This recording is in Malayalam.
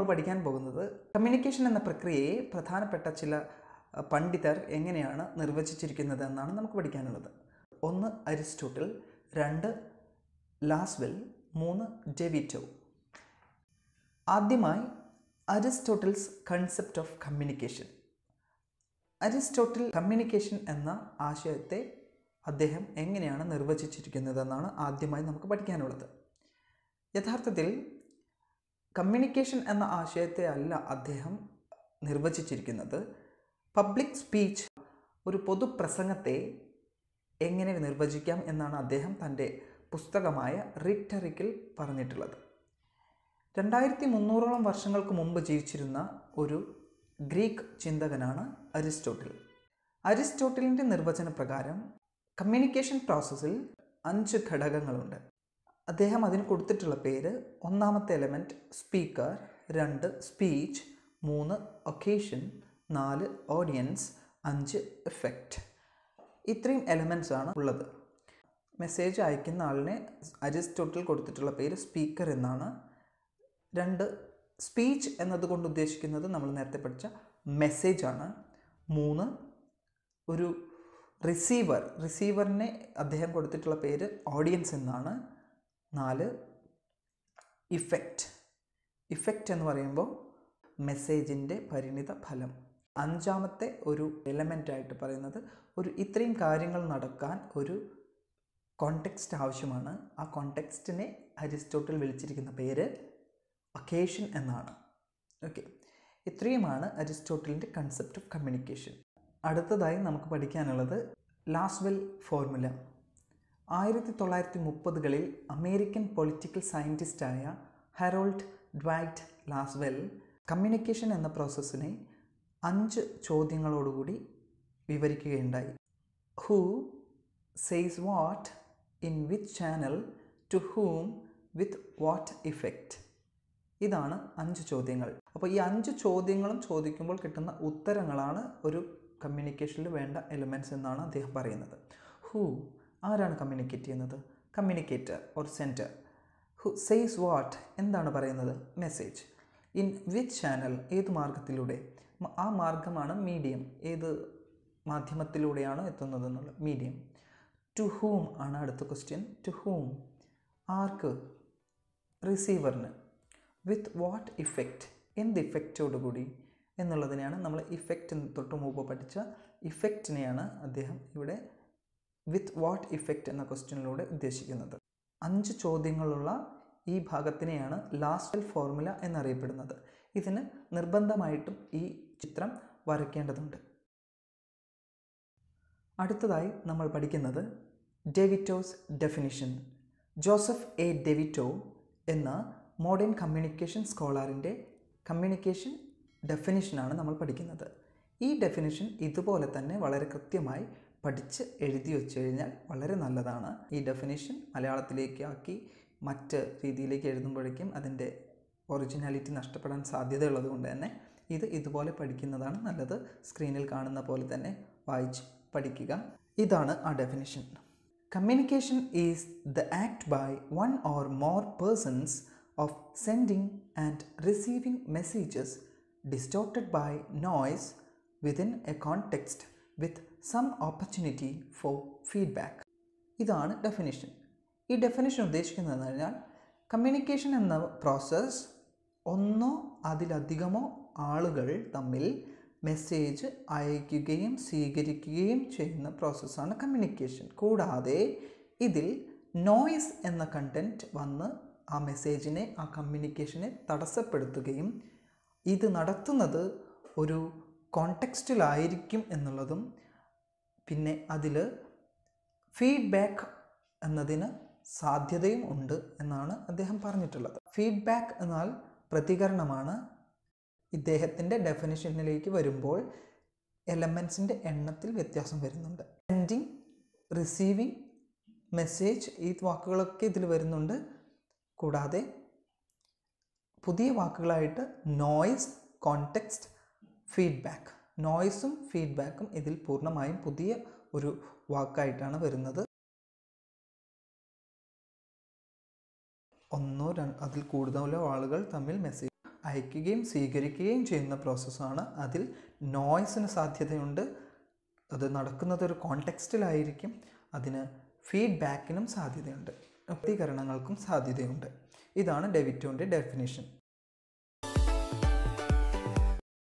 നമ്മൾ പഠിക്കാൻ പോകുന്നത് കമ്മ്യൂണിക്കേഷൻ എന്ന പ്രക്രിയയെ പ്രധാനപ്പെട്ട ചില അഹ്, പണ്ഡിതർ എങ്ങനെയാണ് നിർവചിച്ചിരിക്കുന്നത് എന്നാണ് നമുക്ക് പഠിക്കാനുള്ളത് ഒന്ന് അരിസ്റ്റോട്ടിൽ രണ്ട് ലാസ്വെൽ മൂന്ന് ഡെവിറ്റോ ആദ്യമായി Aristotle's concept of communication Aristotle communication എന്ന ആശയത്തെ അദ്ദേഹം എങ്ങനെയാണ് നിർവചിച്ചിരിക്കുന്നതെന്നാണ് ആദ്യമായി നമുക്ക് പഠിക്കാനുള്ളത് യഥാർത്ഥത്തിൽ കമ്മ്യൂണിക്കേഷൻ എന്ന ആശയത്തെ അല്ല അദ്ദേഹം നിർവചിച്ചിരിക്കുന്നത് പബ്ലിക് സ്പീച്ച് ഒരു പൊതുപ്രസംഗത്തെ എങ്ങനെ നിർവചിക്കാം എന്നാണ് അദ്ദേഹം തൻ്റെ പുസ്തകമായ റിറ്ററിക്കിൽ പറഞ്ഞിട്ടുള്ളത് രണ്ടായിരത്തി മുന്നൂറോളം വർഷങ്ങൾക്ക് മുമ്പ് ജീവിച്ചിരുന്ന ഒരു ഗ്രീക്ക് ചിന്തകനാണ് അരിസ്റ്റോട്ടിൽ അരിസ്റ്റോട്ടിലിൻ്റെ നിർവചന പ്രകാരം കമ്മ്യൂണിക്കേഷൻ പ്രോസസ്സിൽ അഞ്ച് ഘടകങ്ങളുണ്ട് അദ്ദേഹം അതിന് കൊടുത്തിട്ടുള്ള പേര് ഒന്നാമത്തെ എലമെൻറ്റ് സ്പീക്കർ രണ്ട് സ്പീച്ച് മൂന്ന് ഒക്കേഷൻ നാല് ഓഡിയൻസ് അഞ്ച് എഫക്റ്റ് ഇത്രയും എലമെൻറ്റ്സ് ആണ് ഉള്ളത് മെസ്സേജ് അയക്കുന്ന ആളിനെ അരിസ്റ്റോട്ടിൽ കൊടുത്തിട്ടുള്ള പേര് സ്പീക്കർ എന്നാണ് രണ്ട് സ്പീച്ച് എന്നതുകൊണ്ട് ഉദ്ദേശിക്കുന്നത് നമ്മൾ നേരത്തെ പഠിച്ച മെസ്സേജ് ആണ് മൂന്ന് ഒരു റിസീവർ റിസീവറിനെ അദ്ദേഹം കൊടുത്തിട്ടുള്ള പേര് ഓഡിയൻസ് എന്നാണ് നാല് ഇഫക്റ്റ് ഇഫക്റ്റ് എന്ന് പറയുമ്പോൾ മെസ്സേജിൻ്റെ പരിണിത ഫലം അഞ്ചാമത്തെ ഒരു എലമെൻ്റ് ആയിട്ട് പറയുന്നത് ഒരു ഇത്രയും കാര്യങ്ങൾ നടക്കാൻ ഒരു കോണ്ടെക്സ്റ്റ് ആവശ്യമാണ് ആ കോണ്ടെക്സ്റ്റിനെ അരിസ്റ്റോട്ടിൽ വിളിച്ചിരിക്കുന്ന പേര് ഒക്കേഷൻ എന്നാണ് ഓക്കെ ഇത്രയുമാണ് അരിസ്റ്റോട്ടലിൻ്റെ കൺസെപ്റ്റ് ഓഫ് കമ്മ്യൂണിക്കേഷൻ അടുത്തതായി നമുക്ക് പഠിക്കാനുള്ളത് ലാസ്വെൽ ഫോർമുല ആയിരത്തി തൊള്ളായിരത്തി മുപ്പതുകളിൽ അമേരിക്കൻ പൊളിറ്റിക്കൽ സയൻറ്റിസ്റ്റായ ഹെറോൾഡ് ഡ്വൈറ്റ് ലാസ്വെൽ കമ്മ്യൂണിക്കേഷൻ എന്ന പ്രോസസ്സിനെ അഞ്ച് ചോദ്യങ്ങളോടുകൂടി വിവരിക്കുകയുണ്ടായി who says what in which channel to whom with what effect ഇതാണ് അഞ്ച് ചോദ്യങ്ങൾ അപ്പോൾ ഈ അഞ്ച് ചോദ്യങ്ങളും ചോദിക്കുമ്പോൾ കിട്ടുന്ന ഉത്തരങ്ങളാണ് ഒരു കമ്മ്യൂണിക്കേഷനിൽ വേണ്ട എലിമെൻറ്റ്സ് എന്നാണ് അദ്ദേഹം പറയുന്നത് ഹൂ ആരാണ് കമ്മ്യൂണിക്കേറ്റ് ചെയ്യുന്നത് communicator or sender who says what എന്താണ് പറയുന്നത് മെസ്സേജ് ഇൻ വിച്ച് ചാനൽ ഏത് മാർഗത്തിലൂടെ മ- ആ മാർഗമാണ് മീഡിയം ഏത് മാധ്യമത്തിലൂടെയാണോ എത്തുന്നത് എന്നുള്ള മീഡിയം ടു ഹൂം ആണ് അടുത്ത ക്വസ്റ്റ്യൻ ടു ഹൂം ആർക്ക് റിസീവറിന് വിത്ത് വാട്ട് ഇഫക്റ്റ് എന്ത് ഇഫക്റ്റോടുകൂടി എന്നുള്ളതിനെയാണ് നമ്മൾ ഇഫക്റ്റ് തൊട്ട് മുമ്പ് പഠിച്ച ഇഫക്റ്റിനെയാണ് അദ്ദേഹം ഇവിടെ വിത്ത് വാട്ട് ഇഫക്റ്റ് എന്ന ക്വസ്റ്റ്യനിലൂടെ ഉദ്ദേശിക്കുന്നത് അഞ്ച് ചോദ്യങ്ങളുള്ള ഈ ഭാഗത്തിനെയാണ് ലാസ്റ്റ് ഫോർമുല എന്നറിയപ്പെടുന്നത് ഇതിന് നിർബന്ധമായിട്ടും ഈ ചിത്രം വരയ്ക്കേണ്ടതുണ്ട് അടുത്തതായി നമ്മൾ പഠിക്കുന്നത് DeVito's definition Joseph A DeVito എന്ന മോഡേൺ കമ്മ്യൂണിക്കേഷൻ സ്കോളറിൻ്റെ കമ്മ്യൂണിക്കേഷൻ ഡെഫിനിഷനാണ് നമ്മൾ പഠിക്കുന്നത് ഈ ഡെഫിനിഷൻ ഇതുപോലെ തന്നെ വളരെ കൃത്യമായി പഠിച്ച് എഴുതി വെച്ച് കഴിഞ്ഞാൽ വളരെ നല്ലതാണ് ഈ ഡെഫിനിഷൻ മലയാളത്തിലേക്ക് ആക്കി മറ്റ് രീതിയിലേക്ക് എഴുതുമ്പോഴേക്കും അതിൻ്റെ ഒറിജിനാലിറ്റി നഷ്ടപ്പെടാൻ സാധ്യതയുള്ളത് കൊണ്ട് തന്നെ ഇത് ഇതുപോലെ പഠിക്കുന്നതാണ് നല്ലത് സ്ക്രീനിൽ കാണുന്ന പോലെ തന്നെ വായിച്ച് പഠിക്കുക ഇതാണ് ആ definition communication is the act by one or more persons of sending and receiving messages distorted by noise within a context with some opportunity for feedback ഇതാണ് ഡെഫിനിഷൻ ഈ ഡെഫിനിഷൻ ഉദ്ദേശിക്കുന്നതെന്ന് പറഞ്ഞാൽ കമ്മ്യൂണിക്കേഷൻ എന്ന പ്രോസസ്സ് ഒന്നോ അതിലധികമോ ആളുകൾ തമ്മിൽ മെസ്സേജ് അയക്കുകയും സ്വീകരിക്കുകയും ചെയ്യുന്ന പ്രോസസ്സാണ് കമ്മ്യൂണിക്കേഷൻ കൂടാതെ ഇതിൽ നോയ്സ് എന്ന കണ്ടൻറ്റ് വന്ന് ആ മെസ്സേജിനെ ആ കമ്മ്യൂണിക്കേഷനെ തടസ്സപ്പെടുത്തുകയും ഇത് നടത്തുന്നത് ഒരു കോണ്ടെക്സ്റ്റിലായിരിക്കും എന്നുള്ളതും പിന്നെ അതിൽ ഫീഡ്ബാക്ക് എന്നതിന് സാധ്യതയും ഉണ്ട് എന്നാണ് അദ്ദേഹം പറഞ്ഞിട്ടുള്ളത് ഫീഡ്ബാക്ക് എന്നാൽ പ്രതികരണമാണ് ഇദ്ദേഹത്തിൻ്റെ ഡെഫിനിഷനിലേക്ക് വരുമ്പോൾ എലമെൻസിൻ്റെ എണ്ണത്തിൽ വ്യത്യാസം വരുന്നുണ്ട് സെൻഡിങ് റിസീവിങ് മെസ്സേജ് ഈ വാക്കുകളൊക്കെ ഇതിൽ വരുന്നുണ്ട് കൂടാതെ പുതിയ വാക്കുകളായിട്ട് നോയ്സ് കോണ്ടെക്സ്റ്റ് ഫീഡ്ബാക്ക് നോയ്സും ഫീഡ്ബാക്കും ഇതിൽ പൂർണ്ണമായും പുതിയ ഒരു വാക്കായിട്ടാണ് വരുന്നത് ഒന്നോ രണ്ട് അതിൽ കൂടുതലോ ആളുകൾ തമ്മിൽ മെസ്സേജ് അയക്കുകയും സ്വീകരിക്കുകയും ചെയ്യുന്ന പ്രോസസ്സാണ് അതിൽ നോയ്സിന് സാധ്യതയുണ്ട് അത് നടക്കുന്നത് ഒരു കോണ്ടെക്സ്റ്റിലായിരിക്കും അതിന് ഫീഡ്ബാക്കിനും സാധ്യതയുണ്ട് പ്രതികരണങ്ങൾക്കും സാധ്യതയുണ്ട് ഇതാണ് ഡെവിറ്റോൻ്റെ ഡെഫിനിഷൻ